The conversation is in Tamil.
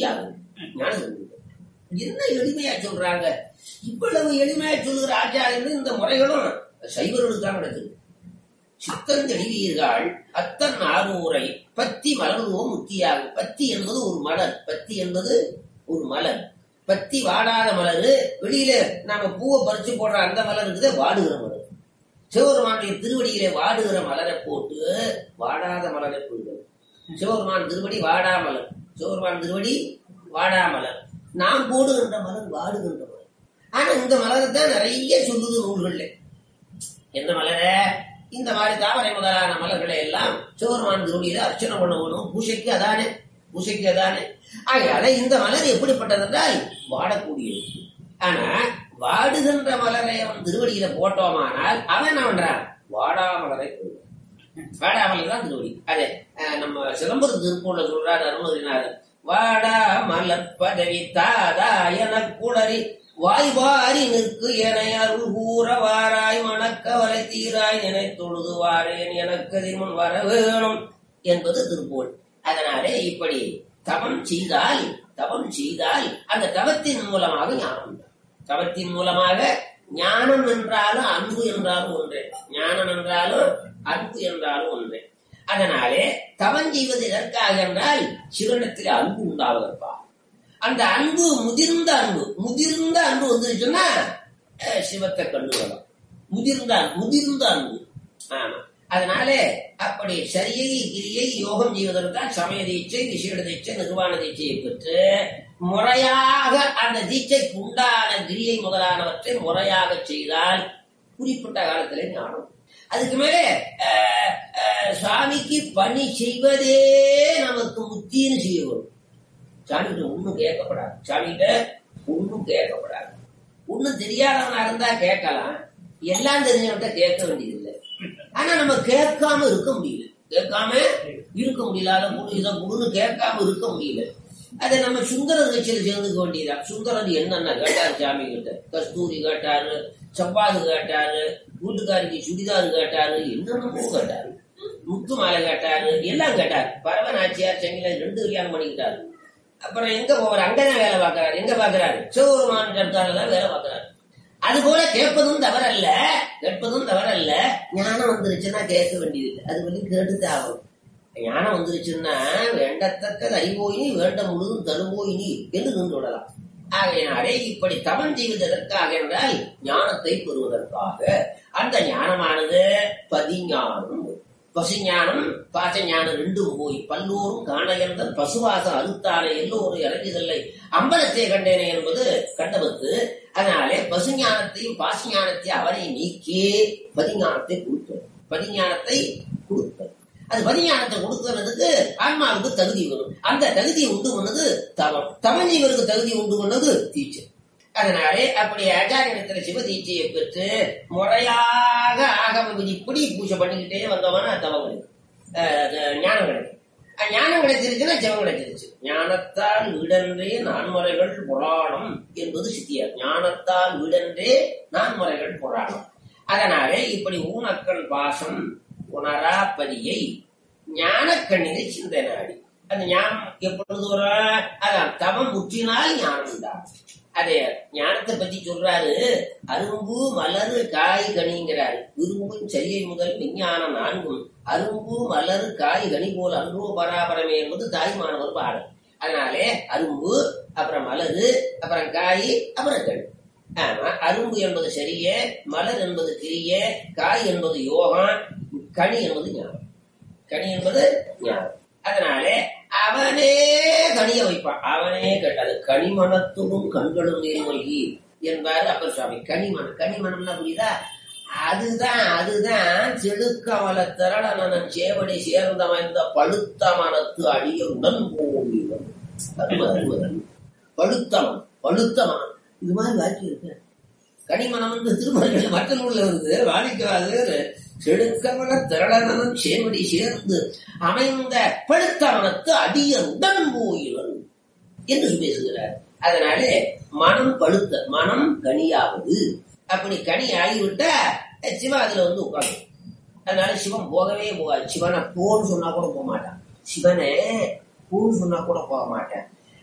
முக்தியாகும் ஞானம் இருக்கு. என்ன எளிமையா சொல்றாங்க இவ்வளவு எளிமையா சொல்லுகிற ஆச்சாரியர்கள் இந்த முறைகளும் சைவர்களுக்கு தான் நடக்குது சித்தந்தெளிவீர்கள் அத்தன் ஆரூரை பத்தி மலர்வோம் முத்தியாகும் பத்தி என்பது ஒரு மலர் பத்தி என்பது ஒரு மலர் பத்தி வாடாத மலர் வெளியில நாம பூவை பறிச்சு போடுற அந்த மலர் இருக்குது வாடுகிற மலர் சிவபெருமானுடைய திருவடியிலே வாடுகிற மலரை போட்டு வாடாத மலரை போடுகிறது சிவபெருமான் திருவடி வாடா மலர் சிவபெருமான் திருவடி வாடா மலர் நாம் போடுகின்ற மலர் வாடுகின்ற மலர் ஆனா இந்த மலரை தான் நிறைய சொல்லுது நூல்கள்ல எந்த மலரை இந்த மாதிரி தாமரை முதலான மலர்களை எல்லாம் சிவபெருமான் திருவடியில அர்ச்சனை பண்ண வேணும் பூசைக்கு அதானே பூசைக்கு அதானே ஆகையால இந்த மலர் எப்படிப்பட்டது என்றால் வாடக்கூடியது ஆனா வாடுகின்ற மலரை அவன் திருவடியில போட்டோமானால் அவன் என்ன பண்றான் வாடா மலரை போடுவான். வாடா மலர் தான் திருவடி அதே அஹ், நம்ம சிதம்பரம் திருப்பூர்ல சொல்றாரு அருணகிரிநாதர் வாடா மலர் பதவி தாதா என குளறி வாய்வாரி நிற்கு என அருள் கூற வாராய் மணக்கவலை தீராய் நினை தொழுது வாரேன் எனக்கு முன் வர வேணும் என்பது திருப்பூர் அதனாலே இப்படி தவம் செய்தால் தவம் செய்தால் அந்த தவத்தின் மூலமாக ஞானம் உண்டாகும். தவத்தின் மூலமாக ஞானம் என்றாலும் அன்பு என்றாலும் ஒன்றே ஞானம் என்றாலும் அன்பு என்றாலும் ஒன்றே அதனாலே தவம் செய்வது எதற்காக என்றால் சிவனிடத்தில் அன்பு உண்டாவதற்காக அந்த அன்பு முதிர்ந்த அன்பு முதிர்ந்த அன்பு வந்துருச்சுன்னா அஹ், சிவத்தை கண்டுகலாம் முதிர்ந்த அன்பு, முதிர்ந்த அன்பு ஆமா அதனாலே அப்படி சரியை கிரியை யோகம் செய்வதற்காக சமய தீட்சை விசேட தீட்சை நிர்வாண தீட்சையை பெற்று முறையாக அந்த தீட்சைக்கு உண்டான கிரியை முதலானவற்றை முறையாக செய்தால் குறிப்பிட்ட காலத்திலே ஞானம் அதுக்கு மேலே அஹ், அஹ், சுவாமிக்கு பணி செய்வதே நமக்கு முத்தின்னு செய்ய வரும் சாமிகிட்ட ஒண்ணும் கேட்கப்படாது சாமிகிட்ட ஒண்ணும் கேட்கப்படாது ஒண்ணும் தெரியாதவனா இருந்தா கேட்கலாம் எல்லாம் தெரிஞ்சவன்கிட்ட கேட்க வேண்டியதில்லை ஆனா நம்ம கேட்காம இருக்க முடியல கேட்காம இருக்க முடியல அதை முழு இதை முழுன்னு கேட்காம இருக்க முடியல அதை நம்ம சுந்தரர் கட்சியில சேர்ந்துக்க வேண்டியதான் சுந்தரர் என்னென்ன கேட்டாரு சாமி கிட்ட கஸ்தூரி கேட்டாரு சப்பாது கேட்டாரு வீட்டுக்காரிக்கு சுடிதார் கேட்டாரு என்னென்னமோ கேட்டாரு முத்து மாலை கேட்டாரு எல்லாம் கேட்டாரு பரவநாச்சியார் சென்னையில ரெண்டு கல்யாணம் பண்ணிக்கிட்டாரு அப்புறம் எங்க போவார் அங்கதான் வேலை பார்க்கறாரு எங்க பார்க்கறாரு சிவபெருமான் தான் வேலை பார்க்கறாரு அது போல கேட்பதும் தவறல்ல கேட்பதும் தவறல்ல ஞானம் வந்துருச்சுன்னா கேட்க வேண்டியது அது வந்து கேட்டுதான் ஆகும் ஞானம் வந்துருச்சுன்னா வேண்டத்தக்க அறிவோயினி வேண்ட முழுதும் தருவோயினி என்று நின்று விடலாம் ஆகையினாலே இப்படி தவம் செய்வது எதற்காக என்றால் ஞானத்தை பெறுவதற்காக அந்த ஞானமானது பதிஞானம் பசுஞானம் பாசஞானம் ரெண்டும் போய் பல்லோரும் காண இருந்த பசுவாசம் அறுத்தானே எல்லோரும் இறங்குதல்லை அம்பலத்தை கண்டேனே என்பது கண்டபத்து அதனாலே பசுஞானத்தையும் பாசஞானத்தையும் அவரை நீக்கி பதிஞானத்தை கொடுத்தார் பதிஞானத்தை கொடுத்தார் அது பதிஞானத்தை கொடுக்கறதுக்கு ஆன்மாவுக்கு தகுதி வரும் அந்த தகுதியை உண்டு பண்ணது தவம் தவம் செய்வதற்கு தகுதி உண்டு பண்ணது தீட்சை அதனாலே அப்படி ஆச்சாரியத்துல சிவ தீட்சையை பெற்று முறையாக ஆகம விதிப்படி பூஜை பண்ணிக்கிட்டே வந்தவன தவம் கிடைக்கும் அஹ் அது ஞானம் கிடைக்கும் அஹ் ஞானம் கிடைச்சிருச்சுன்னா ஜெபம் கிடைச்சிருச்சு ஞானத்தால் வீடன்றே நான்முறைகள் புராணம் என்பது சித்தியார் ஞானத்தால் வீடன்றே நான்முறைகள் புராணம் அதனாலே இப்படி ஊனக்கண் பாசம் உணராப்பதியை ஞானக்கண்ணினை சிந்தனாடி அந்த ஞானம் எப்பொழுது வரும் அதான் தவம் முற்றினால் ஞானம் உண்டாகும் அதே ஞானத்தை பத்தி சொல்றாரு அரும்பு மலரு காய் கனிங்கிறாரு விரும்பும் சரியை முதல் விஞ்ஞானம் நான்கும் அரும்பு மலரு காய் கனி போல் அன்றோ பராபரமே என்பது தாய்மானவர் பாடல் அதனாலே அரும்பு அப்புறம் மலரு அப்புறம் காய் அப்புறம் கனி ஆமா அரும்பு என்பது சரிய மலர் என்பது கிரிய காய் என்பது யோகம் கனி என்பது ஞானம் கனி என்பது ஞானம் அதனாலே அவனே கனிய வைப்பான் அவனே கேட்டது கனிமணத்துடும் கண்களும் நீர்மொழி என்பாரு அப்பர் சுவாமி கனிமணம் கனிமணம்னா புரியுதா அதுதான் அதுதான் செழுக்கமல திரளனன் சேவடி சேர்ந்தவன் இந்த பழுத்த மனத்து அடிய உடன் போவிவன் அருமை அருமை அருமை. பழுத்த மனம் பழுத்த மனம் இது மாதிரி வாக்கி இருக்கு கனிமணம் என்று திருமணங்கள் மற்ற நூல்ல இருந்து வாணிக்கவாது செடுக்கமல திரளனன் சேவடி சேர்ந்து அமைந்த பழுத்த மனத்து அடிய உடன் போயிவன் என்று பேசுகிறார் அதனாலே மனம் பழுத்த மனம் கனியாவது அப்படி கனி ஆகிவிட்டா சிவன் அதுல வந்து உட்காந்து அதனால சிவன் போகவே போகாது சிவனை போன்னு சொன்னா கூட போக மாட்டான் சிவனை போன்னு சொன்னா கூட போக மாட்டேன்